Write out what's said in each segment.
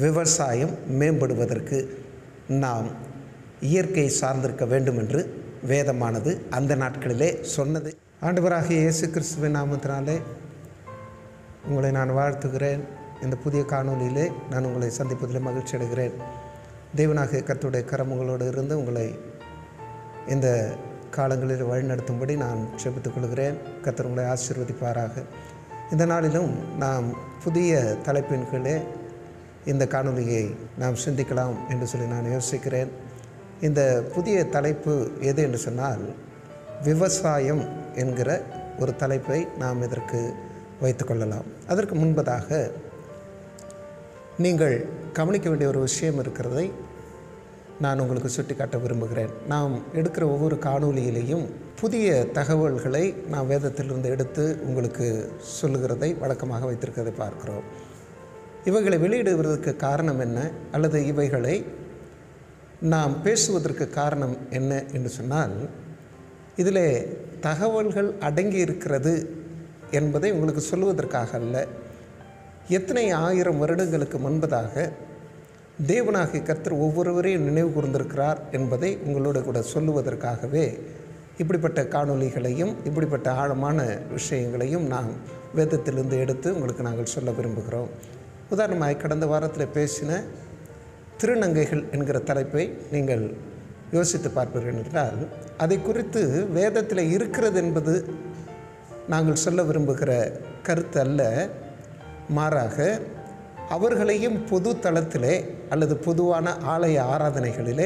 விவசாயம் மேம்படுவதற்கு நாம் இயற்கை சார்ந்திருக்க வேண்டும் என்று வேதமானது அந்த நாட்களிலே சொன்னது ஆண்டவராகிய இயேசு கிறிஸ்துவின் நாமத்தினாலே உங்களை நான் வாழ்த்துகிறேன் இந்த புதிய காணொளியிலே நான் உங்களை சந்திப்பதில் மகிழ்ச்சி அடைகிறேன் தேவனாகிய கர்த்தருடைய கரம் உங்களோடு இருந்து உங்களை இந்த காலங்களில் வழிநடத்தும்படி நான் செபித்துக் கொள்கிறேன் கர்த்தர் உங்களை ஆசீர்வதிப்பாராக இந்த நாளிலும் நாம் புதிய தலைப்பின் கீழே இந்த காணொளியை நாம் சிந்திக்கலாம் என்று சொல்லி நான் யோசிக்கிறேன் இந்த புதிய தலைப்பு எது என்று சொன்னால் விவசாயம் என்கிற ஒரு தலைப்பை நாம் இதற்கு வைத்துக்கொள்ளலாம் அதற்கு முன்பதாக நீங்கள் கவனிக்க வேண்டிய ஒரு விஷயம் இருக்கிறதை நான் உங்களுக்கு சுட்டிக்காட்ட விரும்புகிறேன் நாம் எடுக்கிற ஒவ்வொரு காணொளியிலேயும் புதிய தகவல்களை நாம் வேதத்திலிருந்து எடுத்து உங்களுக்கு சொல்லுகிறதை வழக்கமாக வைத்திருக்கிறதை பார்க்கிறோம் இவைகளை வெளியிடுவதற்கு காரணம் என்ன அல்லது இவைகளை நாம் பேசுவதற்கு காரணம் என்ன என்று சொன்னால் இதில் தகவல்கள் அடங்கி இருக்கிறது என்பதை உங்களுக்கு சொல்லுவதற்காக அல்ல எத்தனை ஆயிரம் வருடங்களுக்கு முன்பதாக தேவனாகிய கர்த்தர் ஒவ்வொருவரையும் நினைவு கூர்ந்திருக்கிறார் என்பதை உங்களோட கூட சொல்லுவதற்காகவே இப்படிப்பட்ட காணொளிகளையும் இப்படிப்பட்ட ஆழமான விஷயங்களையும் நாம் வேதத்திலிருந்து எடுத்து உங்களுக்கு நாங்கள் சொல்ல விரும்புகிறோம் உதாரணமாக கடந்த வாரத்தில் பேசின திருநங்கைகள் என்கிற தலைப்பை நீங்கள் யோசித்து பார்ப்பீர்கள் என்றால் அதை குறித்து வேதத்தில் இருக்கிறது என்பது நாங்கள் சொல்ல விரும்புகிற கருத்து அல்ல மாறாக அவர்களையும் பொது தளத்திலே அல்லது பொதுவான ஆலய ஆராதனைகளிலே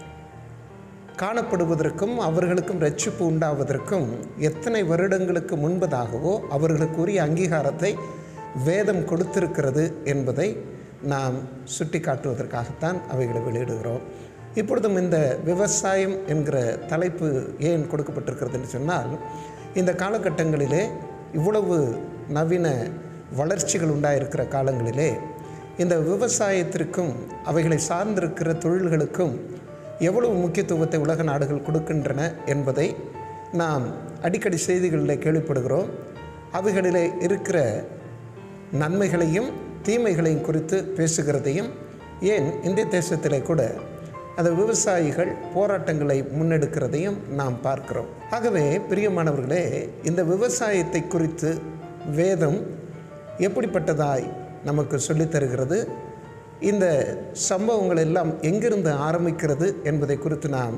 காணப்படுவதற்கும் அவர்களுக்கும் ரட்சிப்பு உண்டாவதற்கும் எத்தனை வருடங்களுக்கு முன்பதாகவோ அவர்களுக்குரிய அங்கீகாரத்தை வேதம் கொடுத்திருக்கிறது என்பதை நாம் சுட்டி காட்டுவதற்காகத்தான் அவைகளை வெளியிடுகிறோம் இப்பொழுதும் இந்த விவசாயம் என்கிற தலைப்பு ஏன் கொடுக்கப்பட்டிருக்கிறது என்று சொன்னால் இந்த காலகட்டங்களிலே இவ்வளவு நவீன வளர்ச்சிகள் உண்டாயிருக்கிற காலங்களிலே இந்த விவசாயத்திற்கும் அவைகளை சார்ந்திருக்கிற தொழில்களுக்கும் எவ்வளவு முக்கியத்துவத்தை உலக நாடுகள் கொடுக்கின்றன என்பதை நாம் அடிக்கடி செய்திகளில் கேள்விப்படுகிறோம் அவைகளிலே இருக்கிற நன்மைகளையும் தீமைகளையும் குறித்து பேசுகிறதையும் ஏன் இந்திய தேசத்திலே கூட அந்த விவசாயிகள் போராட்டங்களை முன்னெடுக்கிறதையும் நாம் பார்க்கிறோம் ஆகவே பிரியமானவர்களே இந்த விவசாயத்தை குறித்து வேதம் எப்படிப்பட்டதாய் நமக்கு சொல்லித் தருகிறது இந்த சம்பவங்கள் எல்லாம் எங்கிருந்து ஆரம்பிக்கிறது என்பதை குறித்து நாம்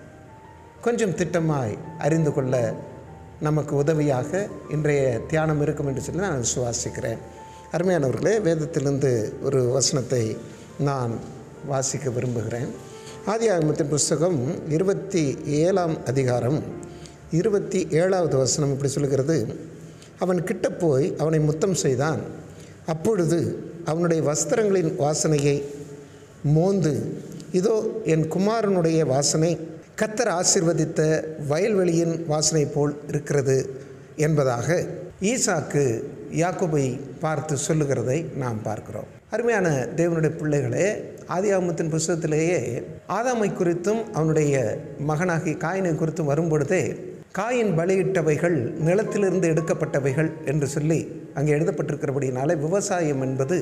கொஞ்சம் திட்டமாய் அறிந்து கொள்ள நமக்கு உதவியாக இன்றைய தியானம் இருக்கும் என்று சொல்லி நான் விசுவாசிக்கிறேன் அருமையானவர்களே வேதத்திலிருந்து ஒரு வசனத்தை நான் வாசிக்க விரும்புகிறேன் ஆதி ஆகமத்தின் புஸ்தகம் இருபத்தி ஏழாம் அதிகாரம் இருபத்தி ஏழாவது வசனம் இப்படி சொல்கிறது அவன் கிட்ட போய் அவனை முத்தம் செய்தான் அப்பொழுது அவனுடைய வஸ்திரங்களின் வாசனையை மோந்து இதோ என் குமாரனுடைய வாசனை கத்தர் ஆசிர்வதித்த வயல்வெளியின் வாசனை போல் இருக்கிறது என்பதாக ஈசாக்கு யாக்கோபை பார்த்து சொல்லுகிறதை நாம் பார்க்கிறோம் அருமையான தேவனுடைய பிள்ளைகளே ஆதியாகமத்தின் புஸ்தகத்திலேயே ஆதாமை குறித்தும் அவனுடைய மகனாகி காயினை குறித்தும் வரும்பொழுதே காயின் பலியிட்டவைகள் நிலத்திலிருந்து எடுக்கப்பட்டவைகள் என்று சொல்லி அங்கே எழுதப்பட்டிருக்கிறபடினாலே விவசாயம் என்பது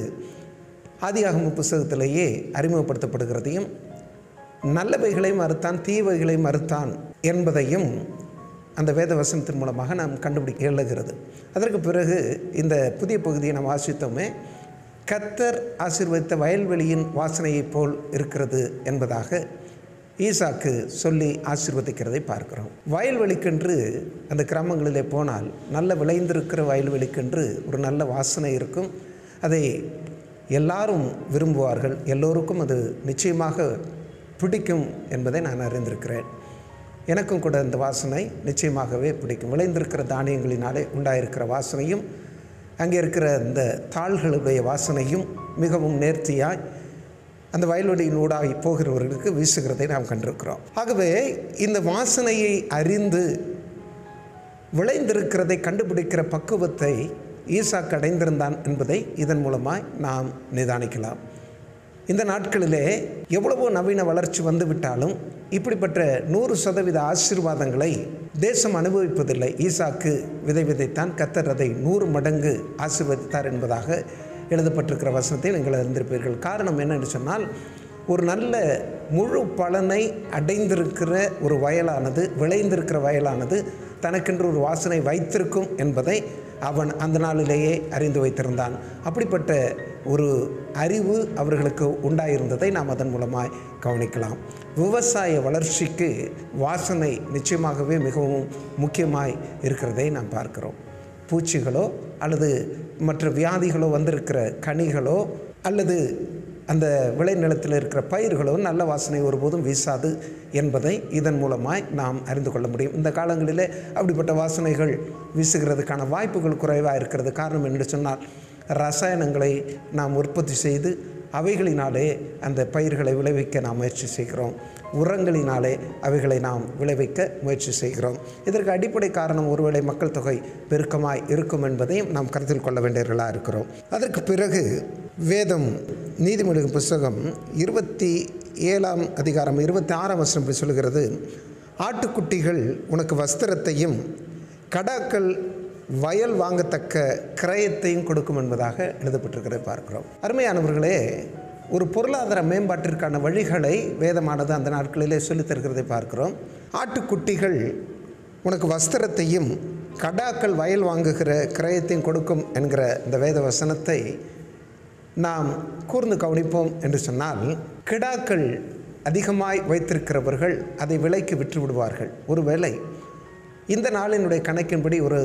ஆதியாகம புஸ்தகத்திலேயே அறிமுகப்படுத்தப்படுகிறதையும் நல்லவைகளை மறுத்தான் தீவைகளை மறுத்தான் என்பதையும் அந்த வேத வசனத்தின் மூலமாக நாம் கண்டுபிடிக்க இயலுகிறது அதற்கு பிறகு இந்த புதிய பகுதியை நாம் வாசித்தோமே கத்தர் ஆசீர்வதித்த வயல்வெளியின் வாசனையைப் போல் இருக்கிறது என்பதாக ஈசாக்கு சொல்லி ஆசீர்வதிக்கிறதை பார்க்கிறோம் வயல்வெளிக்கென்று அந்த கிராமங்களிலே போனால் நல்ல விளைந்திருக்கிற வயல்வெளிக்கென்று ஒரு நல்ல வாசனை இருக்கும் அதை எல்லாரும் விரும்புவார்கள் எல்லோருக்கும் அது நிச்சயமாக பிடிக்கும் என்பதை நான் அறிந்திருக்கிறேன் எனக்கும் கூட இந்த வாசனை நிச்சயமாகவே பிடிக்கும் விளைந்திருக்கிற தானியங்களினாலே உண்டாயிருக்கிற வாசனையும் அங்கே இருக்கிற இந்த தாள்களுடைய வாசனையும் மிகவும் நேர்த்தியாய் அந்த வயல்வெளியின் ஊடாகி போகிறவர்களுக்கு வீசுகிறதை நாம் கண்டிருக்கிறோம் ஆகவே இந்த வாசனையை அறிந்து விளைந்திருக்கிறதை கண்டுபிடிக்கிற பக்குவத்தை ஈசாக்கு அடைந்திருந்தான் என்பதை இதன் மூலமாய் நாம் நிதானிக்கலாம் இந்த நாட்களிலே எவ்வளவோ நவீன வளர்ச்சி வந்துவிட்டாலும் இப்படிப்பட்ட நூறு சதவீத ஆசீர்வாதங்களை தேசம் அனுபவிப்பதில்லை ஈசாக்கு விதை விதைத்தான் கத்தர் அதை நூறு மடங்கு ஆசீர்வதித்தார் என்பதாக எழுதப்பட்டிருக்கிற வசனத்தை நீங்கள் அறிந்திருப்பீர்கள் காரணம் என்னென்னு சொன்னால் ஒரு நல்ல முழு பலனை அடைந்திருக்கிற ஒரு வயலானது விளைந்திருக்கிற வயலானது தனக்கென்று ஒரு வாசனை வைத்திருக்கும் என்பதை அவன் அந்த நாளிலேயே அறிந்து வைத்திருந்தான் அப்படிப்பட்ட ஒரு அறிவு அவர்களுக்கு உண்டாயிருந்ததை நாம் அதன் மூலமாய் கவனிக்கலாம் விவசாய வளர்ச்சிக்கு வாசனை நிச்சயமாகவே மிகவும் முக்கியமாய் இருக்கிறதை நாம் பார்க்கிறோம் பூச்சிகளோ அல்லது மற்ற வியாதிகளோ வந்திருக்கிற கனிகளோ அல்லது அந்த விளைநிலத்தில் இருக்கிற பயிர்களோ நல்ல வாசனை ஒருபோதும் வீசாது என்பதை இதன் மூலமாய் நாம் அறிந்து கொள்ள முடியும் இந்த காலங்களிலே அப்படிப்பட்ட வாசனைகள் வீசுகிறதுக்கான வாய்ப்புகள் குறைவாக இருக்கிறது காரணம் என்று சொன்னால் ரசாயனங்களை நாம் உற்பத்தி செய்து அவைகளினாலே அந்த பயிர்களை விளைவிக்க நாம் முயற்சி செய்கிறோம் உரங்களினாலே அவைகளை நாம் விளைவிக்க முயற்சி செய்கிறோம் இதற்கு அடிப்படை காரணம் ஒருவேளை மக்கள் தொகை பெருக்கமாய் இருக்கும் என்பதையும் நாம் கருத்தில் கொள்ள வேண்டியவர்களாக இருக்கிறோம் அதற்கு பிறகு வேதம் நீதிமொழிகள் புஸ்தகம் இருபத்தி ஏழாம் அதிகாரம் இருபத்தி ஆறாம் வசனம் இப்படி சொல்கிறது ஆட்டுக்குட்டிகள் உனக்கு வஸ்திரத்தையும் கடாக்கள் வயல் வாங்கத்தக்க கிரயத்தையும் கொடுக்கும் என்பதாக எழுதப்பட்டிருக்கிறதை பார்க்கிறோம் அருமையானவர்களே ஒரு பொருளாதார மேம்பாட்டிற்கான வழிகளை வேதமானது அந்த நாட்களிலே சொல்லித் தருகிறதை பார்க்கிறோம் ஆட்டுக்குட்டிகள் உனக்கு வஸ்திரத்தையும் கடாக்கள் வயல் வாங்குகிற கிரயத்தையும் கொடுக்கும் என்கிற இந்த வேத வசனத்தை நாம் கூர்ந்து கவனிப்போம் என்று சொன்னால் கிடாக்கள் அதிகமாய் வைத்திருக்கிறவர்கள் அதை விலைக்கு விற்று விடுவார்கள் ஒருவேளை இந்த நாளினுடைய கணக்கின்படி ஒரு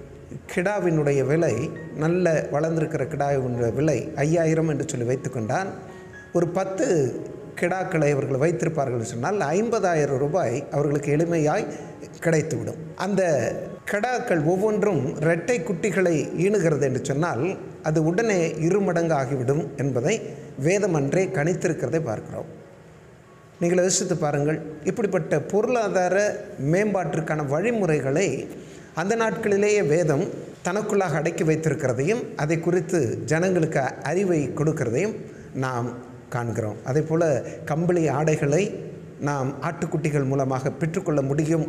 கிடாவினுடைய விலை நல்ல வளர்ந்திருக்கிற கிடாவினுடைய விலை ஐயாயிரம் என்று சொல்லி வைத்துக்கொண்டால் ஒரு பத்து கிடாக்களை அவர்கள் வைத்திருப்பார்கள் சொன்னால் ஐம்பதாயிரம் ரூபாய் அவர்களுக்கு எளிமையாய் கிடைத்துவிடும் அந்த கிடாக்கள் ஒவ்வொன்றும் இரட்டை குட்டிகளை ஈணுகிறது என்று சொன்னால் அது உடனே இருமடங்கு ஆகிவிடும் என்பதை வேதம் அன்றே கணித்திருக்கிறதை பார்க்கிறோம் நீங்கள் யோசித்து பாருங்கள் இப்படிப்பட்ட பொருளாதார மேம்பாட்டிற்கான வழிமுறைகளை அந்த நாட்களிலேயே வேதம் தனக்குள்ளாக அடக்கி வைத்திருக்கிறதையும் அதை குறித்து ஜனங்களுக்கு அறிவை கொடுக்கிறதையும் நாம் காண்கிறோம் அதே போல் கம்பளி ஆடைகளை நாம் ஆட்டுக்குட்டிகள் மூலமாக பெற்றுக்கொள்ள முடியும்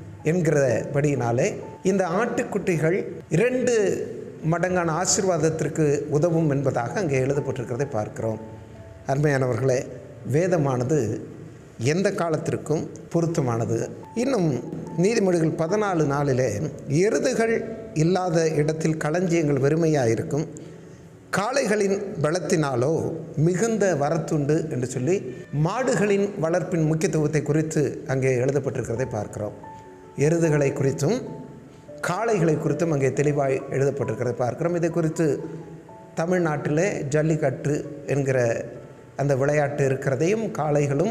என்கிறபடியினாலே இந்த ஆட்டுக்குட்டிகள் இரண்டு மடங்கான ஆசீர்வாதத்திற்கு உதவும் என்பதாக அங்கே எழுதப்பட்டிருக்கிறதை பார்க்கிறோம் அருமையானவர்களே வேதமானது எந்த காலத்திற்கும் பொருத்தமானது இன்னும் நீதிமொழிகள் பதினாலு நாளிலே எருதுகள் இல்லாத இடத்தில் களஞ்சியங்கள் வெறுமையாக இருக்கும் காளைகளின் பலத்தினாலோ மிகுந்த வரத்துண்டு என்று சொல்லி மாடுகளின் வளர்ப்பின் முக்கியத்துவத்தை குறித்து அங்கே எழுதப்பட்டிருக்கிறதை பார்க்கிறோம் எருதுகளை குறித்தும் காளைகளை குறித்தும் அங்கே தெளிவாய் எழுதப்பட்டிருக்கிறதை பார்க்கிறோம் இதை குறித்து தமிழ்நாட்டிலே ஜல்லிக்கட்டு என்கிற அந்த விளையாட்டு இருக்கிறதையும் காளைகளும்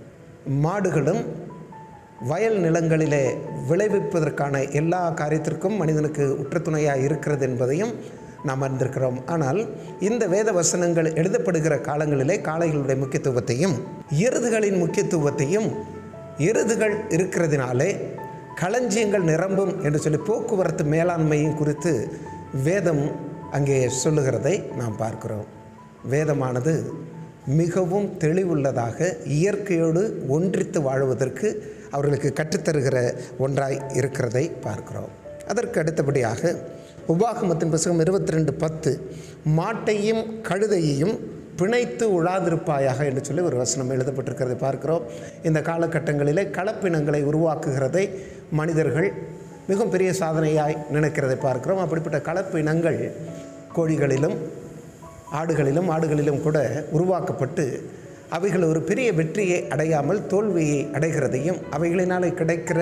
மாடுகளும் வயல் நிலங்களிலே விளைவிப்பதற்கான எல்லா காரியத்திற்கும் மனிதனுக்கு உற்ற துணையாக இருக்கிறது என்பதையும் நாம் அறிந்திருக்கிறோம் ஆனால் இந்த வேத வசனங்கள் எழுதப்படுகிற காலங்களிலே காளைகளுடைய முக்கியத்துவத்தையும் எருதுகளின் முக்கியத்துவத்தையும் எருதுகள் இருக்கிறதினாலே களஞ்சியங்கள் நிரம்பும் என்று சொல்லி போக்குவரத்து மேலாண்மையும் குறித்து வேதம் அங்கே சொல்லுகிறதை நாம் பார்க்கிறோம் வேதமானது மிகவும் தெளிவுள்ளதாக இயற்கையோடு ஒன்றித்து வாழ்வதற்கு அவர்களுக்கு கற்றுத்தருகிற ஒன்றாய் இருக்கிறதை பார்க்கிறோம் அதற்கு அடுத்தபடியாக உபாகமத்தின் புஸ்தகம் இருபத்தி ரெண்டு பத்து மாட்டையும் கழுதையையும் பிணைத்து உழாதிருப்பாயாக என்று சொல்லி ஒரு வசனம் எழுதப்பட்டிருக்கிறதை பார்க்கிறோம் இந்த காலகட்டங்களிலே கலப்பினங்களை உருவாக்குகிறதை மனிதர்கள் மிகவும் பெரிய சாதனையாய் நினைக்கிறதை பார்க்கிறோம் அப்படிப்பட்ட கலப்பினங்கள் கோழிகளிலும் ஆடுகளிலும் ஆடுகளிலும் கூட உருவாக்கப்பட்டு அவைகள் ஒரு பெரிய வெற்றியை அடையாமல் தோல்வியை அடைகிறதையும் அவைகளினாலே கிடைக்கிற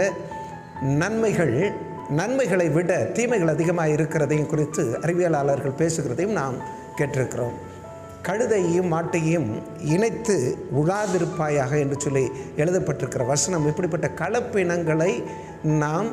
நன்மைகள் நன்மைகளை விட தீமைகள் அதிகமாக இருக்கிறதையும் குறித்து அறிவியலாளர்கள் பேசுகிறதையும் நாம் கேட்டிருக்கிறோம் கழுதையையும் மாட்டையும் இணைத்து உழாதிருப்பாயாக என்று சொல்லி எழுதப்பட்டிருக்கிற வசனம் இப்படிப்பட்ட கலப்பினங்களை நாம்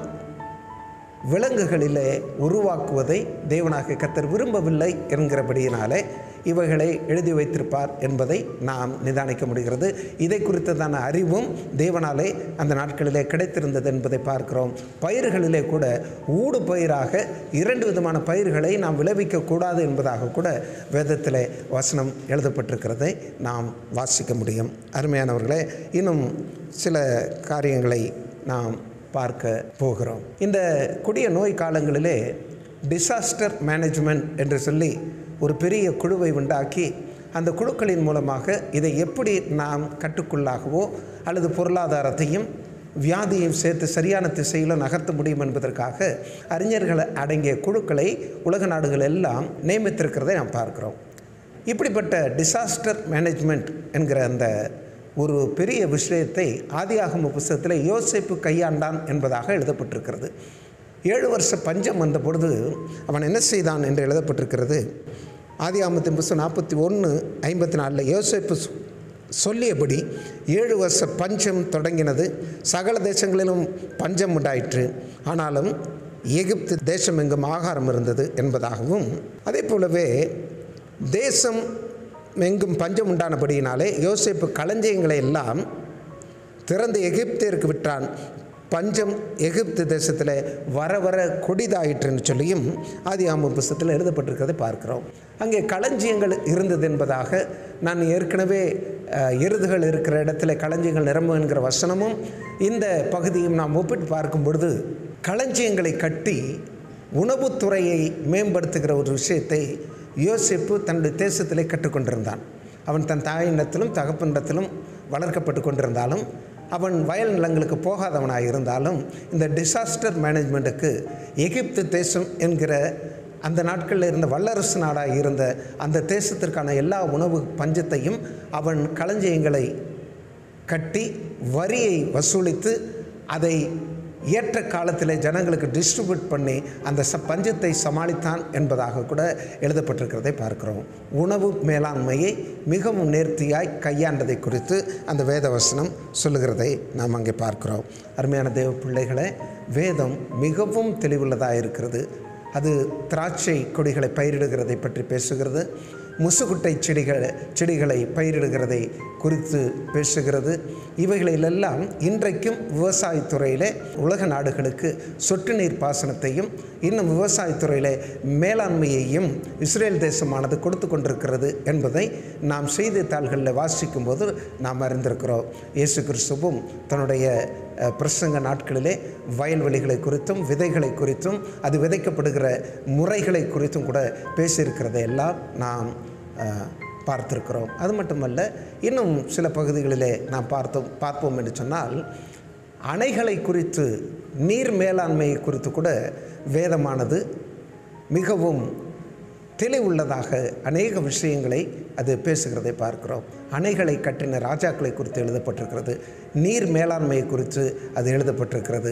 விலங்குகளிலே உருவாக்குவதை தேவனாக கத்தர் விரும்பவில்லை என்கிறபடியினாலே இவைகளை எழுதி வைத்திருப்பார் என்பதை நாம் நிதானிக்க முடிகிறது இதை குறித்ததான அறிவும் தேவனாலே அந்த நாட்களிலே கிடைத்திருந்தது என்பதை பார்க்கிறோம் பயிர்களிலே கூட ஊடு பயிராக இரண்டு விதமான பயிர்களை நாம் விளைவிக்கக்கூடாது என்பதாக கூட வேதத்திலே வசனம் எழுதப்பட்டிருக்கிறதை நாம் வாசிக்க முடியும் அருமையானவர்களே இன்னும் சில காரியங்களை நாம் பார்க்க போகிறோம் இந்த கொடிய நோய் காலங்களிலே டிசாஸ்டர் மேனேஜ்மெண்ட் என்று சொல்லி ஒரு பெரிய குழுவை உண்டாக்கி அந்த குழுக்களின் மூலமாக இதை எப்படி நாம் கட்டுக்குள்ளாகவோ அல்லது பொருளாதாரத்தையும் வியாதியையும் சேர்த்து சரியான திசையில் நகர்த்த முடியும் என்பதற்காக அறிஞர்கள் அடங்கிய குழுக்களை உலக நாடுகள் எல்லாம் நியமித்திருக்கிறதை நாம் பார்க்கிறோம் இப்படிப்பட்ட டிசாஸ்டர் மேனேஜ்மெண்ட் என்கிற அந்த ஒரு பெரிய விஷயத்தை ஆதியாகம புஸ்தகத்தில் யோசிப்பு கையாண்டான் என்பதாக எழுதப்பட்டிருக்கிறது ஏழு வருஷ பஞ்சம் வந்த பொழுது அவன் என்ன செய்தான் என்று எழுதப்பட்டிருக்கிறது ஆதியாகமத்தின் புஸ்தகம் நாற்பத்தி ஒன்று ஐம்பத்தி நாலில் யோசிப்பு சொ- சொல்லியபடி ஏழு வருஷ பஞ்சம் தொடங்கினது சகல தேசங்களிலும் பஞ்சம் உண்டாயிற்று ஆனாலும் எகிப்து தேசம் எங்கும் ஆகாரம் இருந்தது என்பதாகவும் அதே போலவே தேசம் எங்கும் பஞ்சம் உண்டானபடியினாலே யோசேப்பு களஞ்சியங்களை எல்லாம் திறந்து எகிப்தியருக்கு விட்டான் பஞ்சம் எகிப்து தேசத்தில் வர வர கொடிதாயிற்றுன்னு சொல்லியும் ஆதி ஆம புஸ்தகத்தில் எழுதப்பட்டிருக்கிறதை பார்க்கிறோம் அங்கே களஞ்சியங்கள் இருந்தது என்பதாக நான் ஏற்கனவே அஹ், எருதுகள் இருக்கிற இடத்துல களஞ்சியங்கள் நிரம்பும் என்கிற வசனமும் இந்த பகுதியும் நாம் ஒப்பிட்டு பார்க்கும் பொழுது களஞ்சியங்களை கட்டி உணவுத்துறையை மேம்படுத்துகிற ஒரு விஷயத்தை யோசிப்பு தன்னுடைய தேசத்திலே கற்றுக்கொண்டிருந்தான் அவன் தன் தாயினிடத்திலும் தகப்பனிடத்திலும் வளர்க்கப்பட்டு கொண்டிருந்தாலும் அவன் வயல் நிலங்களுக்கு போகாதவனாக இருந்தாலும் இந்த டிசாஸ்டர் மேனேஜ்மெண்ட்டுக்கு எகிப்து தேசம் என்கிற அந்த நாட்களில் இருந்த வல்லரசு நாடாக இருந்த அந்த தேசத்திற்கான எல்லா உணவு பஞ்சத்தையும் அவன் களஞ்சியங்களை கட்டி வரியை வசூலித்து அதை ஏற்ற காலத்தில் ஜனங்களுக்கு டிஸ்ட்ரிபியூட் பண்ணி அந்த ச பஞ்சத்தை சமாளித்தான் என்பதாக கூட எழுதப்பட்டிருக்கிறதை பார்க்கிறோம் உணவு மேலாண்மையை மிகவும் நேர்த்தியாய் கையாண்டதை குறித்து அந்த வேத வசனம் சொல்லுகிறதை நாம் அங்கே பார்க்கிறோம் அருமையான தேவ பிள்ளைகளே வேதம் மிகவும் தெளிவுள்ளதாக இருக்கிறது அது திராட்சை கொடிகளை பயிரிடுகிறதை பற்றி பேசுகிறது முசுகுட்டை செடிகள் செடிகளை பயிரிடுகிறதை குறித்து பேசுகிறது இவைகளிலெல்லாம் இன்றைக்கும் விவசாயத்துறையிலே உலக நாடுகளுக்கு சொட்டு நீர் பாசனத்தையும் இன்னும் விவசாயத்துறையிலே மேலாண்மையையும் இஸ்ரேல் தேசமானது கொடுத்து கொண்டிருக்கிறது என்பதை நாம் செய்தித்தாள்களில் வாசிக்கும்போது நாம் அறிந்திருக்கிறோம் இயேசு கிறிஸ்துவும் தன்னுடைய அஹ், பிரசங்க நாட்களிலே வயல்வெளிகளை குறித்தும் விதைகளை குறித்தும் அது விதைக்கப்படுகிற முறைகளை குறித்தும் கூட பேசியிருக்கிறதை எல்லாம் நாம் அஹ், பார்த்திருக்கிறோம் அது மட்டுமல்ல இன்னும் சில பகுதிகளிலே நாம் பார்த்தோம் பார்ப்போம் என்று சொன்னால் அணைகளை குறித்து நீர் மேலாண்மை குறித்து கூட வேதமானது மிகவும் தெளிவுள்ளதாக அநேக விஷயங்களை அது பேசுகிறதை பார்க்கிறோம் அணைகளை கட்டின ராஜாக்களை குறித்து எழுதப்பட்டிருக்கிறது நீர் மேலாண்மை குறித்து அது எழுதப்பட்டிருக்கிறது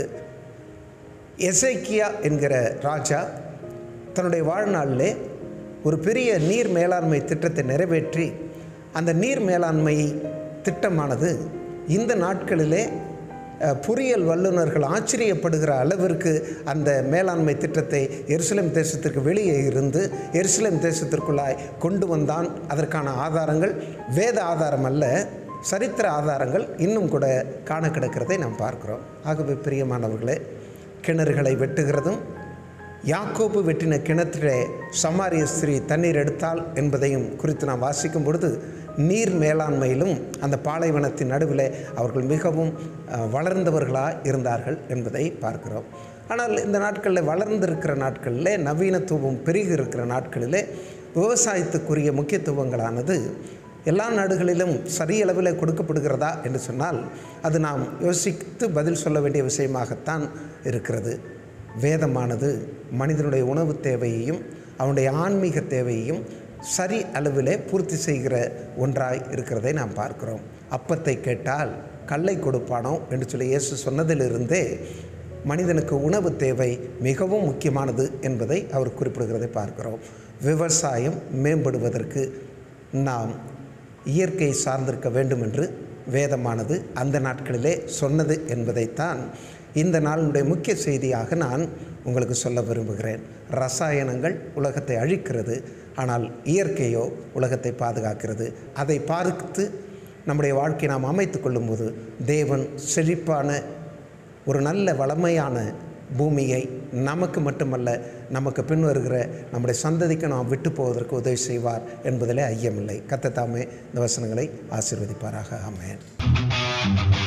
எசேக்கியா என்கிற ராஜா தன்னுடைய வாழ்நாளிலே ஒரு பெரிய நீர் மேலாண்மை திட்டத்தை நிறைவேற்றி அந்த நீர் மேலாண்மை திட்டமானது இந்த நாட்களிலே அஹ், பொறியியல் வல்லுநர்கள் ஆச்சரியப்படுகிற அளவிற்கு அந்த மேலாண்மை திட்டத்தை எருசலேம் தேசத்திற்கு வெளியே இருந்து எருசலேம் தேசத்திற்குள்ளாய் கொண்டு வந்தான் அதற்கான ஆதாரங்கள் வேத ஆதாரம் அல்ல சரித்திர ஆதாரங்கள் இன்னும் கூட காண கிடக்கிறதை நாம் பார்க்கிறோம் ஆகவே பிரியமானவர்களே கிணறுகளை வெட்டுகிறதும் யாக்கோபு வெட்டின கிணற்றிலே சமாரிய ஸ்திரீ தண்ணீர் எடுத்தாள் என்பதையும் குறித்து நாம் வாசிக்கும் பொழுது நீர் மேலாண்மையிலும் அந்த பாலைவனத்தின் நடுவில் அவர்கள் மிகவும் அஹ், வளர்ந்தவர்களாக இருந்தார்கள் என்பதை பார்க்கிறோம் ஆனால் இந்த நாட்களில் வளர்ந்திருக்கிற நாட்களில் நவீனத்துவம் பெருகி இருக்கிற நாட்களிலே விவசாயத்துக்குரிய முக்கியத்துவங்களானது எல்லா நாடுகளிலும் சரியளவில் கொடுக்கப்படுகிறதா என்று சொன்னால் அது நாம் யோசித்து பதில் சொல்ல வேண்டிய விஷயமாகத்தான் இருக்கிறது வேதமானது மனிதனுடைய உணவு தேவையையும் அவனுடைய ஆன்மீக தேவையையும் சரி அளவிலே பூர்த்தி செய்கிற ஒன்றாய் இருக்கிறதை நாம் பார்க்கிறோம் அப்பத்தை கேட்டால் கல்லை கொடுப்பானோ என்று சொல்லி இயேசு சொன்னதிலிருந்தே மனிதனுக்கு உணவு தேவை மிகவும் முக்கியமானது என்பதை அவர் குறிப்பிடுகிறதை பார்க்கிறோம் விவசாயம் மேம்படுவதற்கு நாம் இயற்கை சார்ந்திருக்க வேண்டும் என்று வேதமானது அந்த நாட்களிலே சொன்னது என்பதைத்தான் இந்த நாளினுடைய முக்கிய செய்தியாக நான் உங்களுக்கு சொல்ல விரும்புகிறேன் ரசாயனங்கள் உலகத்தை அழிக்கிறது ஆனால் இயற்கையோ உலகத்தை பாதுகாக்கிறது அதை பார்த்து நம்முடைய வாழ்க்கையை நாம் அமைத்து கொள்ளும்போது தேவன் செழிப்பான ஒரு நல்ல வளமையான பூமியை நமக்கு மட்டுமல்ல நமக்கு பின்வருகிற நம்முடைய சந்ததிக்கு நாம் விட்டு போவதற்கு உதவி செய்வார் என்பதிலே ஐயமில்லை கத்தத்தாமே இந்த வசனங்களை ஆசீர்வதிப்பாராக ஆமென்